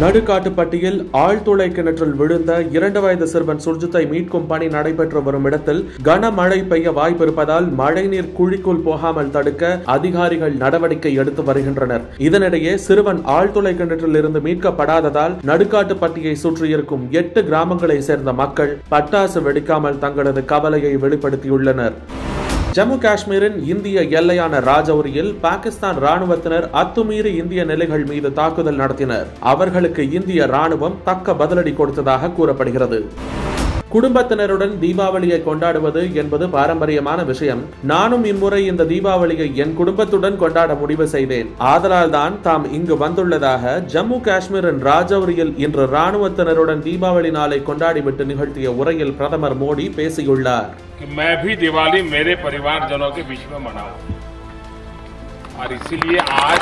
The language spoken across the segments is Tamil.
நடுக்காட்டுப்பட்டியில் ஆழ்துளை கிணற்றில் விழுந்த இரண்டு வயது சிறுவன் சுர்ஜித்தை மீட்கும் பணி நடைபெற்று வரும் இடத்தில் கனமழை பெய்ய வாய்ப்பிருப்பதால் மழைநீர் குழிக்குள் போகாமல் தடுக்க அதிகாரிகள் நடவடிக்கை எடுத்து வருகின்றனர் இதனிடையே சிறுவன் ஆழ்துளை கிணற்றில் இருந்து மீட்கப்படாததால் நடுக்காட்டுப்பட்டியை சுற்றியிருக்கும் எட்டு கிராமங்களை சேர்ந்த மக்கள் பட்டாசு வெடிக்காமல் தங்களது கவலையை வெளிப்படுத்தியுள்ளனர் ஜம்மு காஷ்மீரின் இந்திய எல்லையான ராஜௌரியில் பாகிஸ்தான் ராணுவத்தினர் அத்துமீறி இந்திய நிலைகள் மீது தாக்குதல் நடத்தினர் அவர்களுக்கு இந்திய ராணுவம் தக்க பதிலடி கொடுத்ததாக கூறப்படுகிறது குடும்பத்தினருடன் தீபாவளியை கொண்டாடுவது என்பது பாரம்பரியமான விஷயம் நானும் இம்முறை இந்த தீபாவளியை என் குடும்பத்துடன் கொண்டாட முடிவு செய்தேன் ஆதலால் தான் தாம் இங்கு வந்துள்ளதாக ஜம்மு காஷ்மீரின் ராஜௌரியில் இன்று ராணுவத்தினருடன் தீபாவளி நாளை கொண்டாடிவிட்டு நிகழ்த்திய உரையில் பிரதமர் மோடி பேசியுள்ளார் कि मैं भी दिवाली मेरे परिवारजनों के बीच में मनाऊं और इसीलिए आज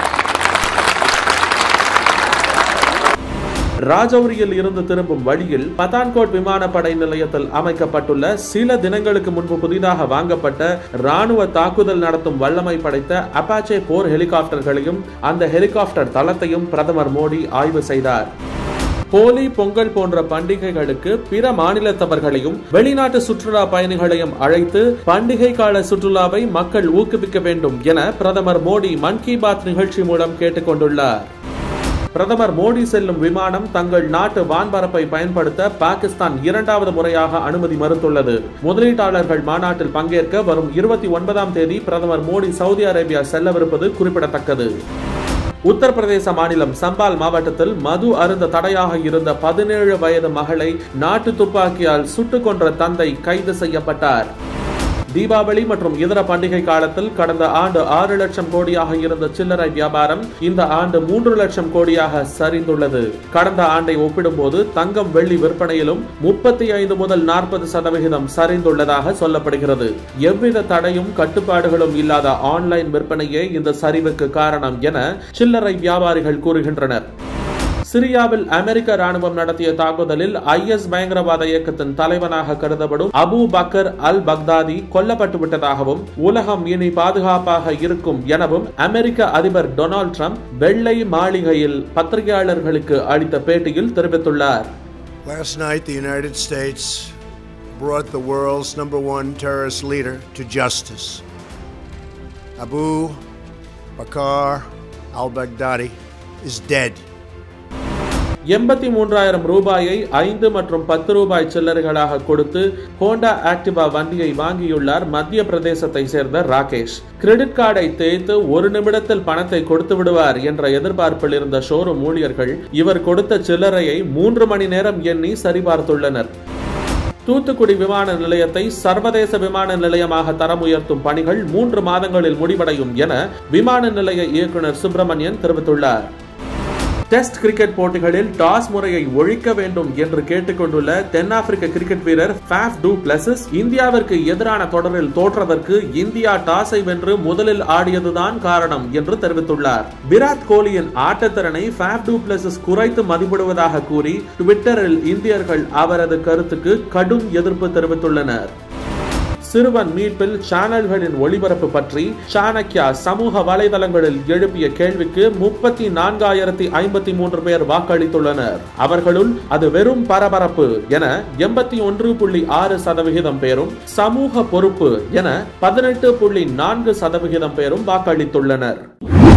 ராஜௌரியில் இருந்து திரும்பும் வழியில் பதான்கோட் விமானப்படை நிலையத்தில் அமைக்கப்பட்டுள்ள சில தினங்களுக்கு முன்பு புதிதாக வாங்கப்பட்ட ராணுவ தாக்குதல் நடத்தும் வல்லமை படைத்த அப்பாச்சே போர் ஹெலிகாப்டர்களையும் அந்த ஹெலிகாப்டர் தளத்தையும் பிரதமர் மோடி ஆய்வு செய்தார் ஹோலி பொங்கல் போன்ற பண்டிகைகளுக்கு பிற மாநிலத்தவர்களையும் வெளிநாட்டு சுற்றுலா பயணிகளையும் அழைத்து பண்டிகை கால சுற்றுலாவை மக்கள் ஊக்குவிக்க வேண்டும் என பிரதமர் மோடி மன் கி பாத் நிகழ்ச்சி மூலம் கேட்டுக்கொண்டுள்ளார் பிரதமர் மோடி செல்லும் விமானம் தங்கள் நாட்டு வான்பரப்பை பயன்படுத்த பாகிஸ்தான் இரண்டாவது முறையாக அனுமதி மறுத்துள்ளது முதலீட்டாளர்கள் மாநாட்டில் பங்கேற்க வரும் இருபத்தி ஒன்பதாம் தேதி பிரதமர் மோடி சவுதி அரேபியா செல்லவிருப்பது குறிப்பிடத்தக்கது உத்தரப்பிரதேச மாநிலம் சம்பால் மாவட்டத்தில் மது அருந்த தடையாக இருந்த பதினேழு வயது மகளை நாட்டு துப்பாக்கியால் சுட்டுக் கொன்ற தந்தை கைது செய்யப்பட்டார் தீபாவளி மற்றும் இதர பண்டிகை காலத்தில் கடந்த ஆண்டு ஆறு லட்சம் கோடியாக இருந்த சில்லறை வியாபாரம் இந்த ஆண்டு மூன்று லட்சம் கோடியாக சரிந்துள்ளது கடந்த ஆண்டை ஒப்பிடும்போது தங்கம் வெள்ளி விற்பனையிலும் முப்பத்தி ஐந்து முதல் நாற்பது சதவிகிதம் சரிந்துள்ளதாக சொல்லப்படுகிறது எவ்வித தடையும் கட்டுப்பாடுகளும் இல்லாத ஆன்லைன் விற்பனையே இந்த சரிவுக்கு காரணம் என சில்லறை வியாபாரிகள் கூறுகின்றனர் சிரியாவில் அமெரிக்க ராணுவம் நடத்திய தாக்குதலில் ஐஎஸ் பயங்கரவாத இயக்கத்தின் தலைவனாக கருதப்படும் அபு பக்கர் அல் பக்தாதி கொல்லப்பட்டு விட்டதாகவும் உலகம் இனி பாதுகாப்பாக இருக்கும் எனவும் அமெரிக்க அதிபர் டொனால்ட் ட்ரம்ப் வெள்ளை மாளிகையில் பத்திரிகையாளர்களுக்கு அளித்த பேட்டியில் தெரிவித்துள்ளார் Last night, the United States brought the world's number one terrorist leader to justice. Abu Bakr al Baghdadi is dead. எண்பத்தி மூன்றாயிரம் ரூபாயை ஐந்து மற்றும் பத்து ரூபாய் சில்லறைகளாக கொடுத்து ஹோண்டா ஆக்டிவா வண்டியை வாங்கியுள்ளார் மத்திய பிரதேசத்தை சேர்ந்த ராகேஷ் கிரெடிட் கார்டை தேய்த்து ஒரு நிமிடத்தில் பணத்தை கொடுத்து விடுவார் என்ற எதிர்பார்ப்பில் இருந்த ஷோரூம் ஊழியர்கள் இவர் கொடுத்த சில்லறையை மூன்று மணி நேரம் எண்ணி சரிபார்த்துள்ளனர் தூத்துக்குடி விமான நிலையத்தை சர்வதேச விமான நிலையமாக தரம் உயர்த்தும் பணிகள் மூன்று மாதங்களில் முடிவடையும் என விமான நிலைய இயக்குனர் சுப்பிரமணியன் தெரிவித்துள்ளார் டெஸ்ட் கிரிக்கெட் போட்டிகளில் டாஸ் முறையை ஒழிக்க வேண்டும் என்று கேட்டுக்கொண்டுள்ள தென்னாப்பிரிக்க கிரிக்கெட் வீரர் ஃபேஃப் டூ பிளஸஸ் இந்தியாவிற்கு எதிரான தொடரில் தோற்றதற்கு இந்தியா டாஸை வென்று முதலில் ஆடியதுதான் காரணம் என்று தெரிவித்துள்ளார் விராட் கோலியின் ஆட்டத்திறனை ஃபேஃப் டூ பிளஸஸ் குறைத்து மதிப்பிடுவதாக கூறி ட்விட்டரில் இந்தியர்கள் அவரது கருத்துக்கு கடும் எதிர்ப்பு தெரிவித்துள்ளனர் சிறுவன் மீட்பில் சேனல்களின் ஒளிபரப்பு பற்றி சாணக்கியா சமூக வலைதளங்களில் எழுப்பிய கேள்விக்கு முப்பத்தி நான்காயிரத்தி ஐம்பத்தி மூன்று பேர் வாக்களித்துள்ளனர் அவர்களுள் அது வெறும் பரபரப்பு என எண்பத்தி ஒன்று புள்ளி ஆறு சதவிகிதம் பேரும் சமூக பொறுப்பு என பதினெட்டு புள்ளி நான்கு சதவிகிதம் பேரும் வாக்களித்துள்ளனர்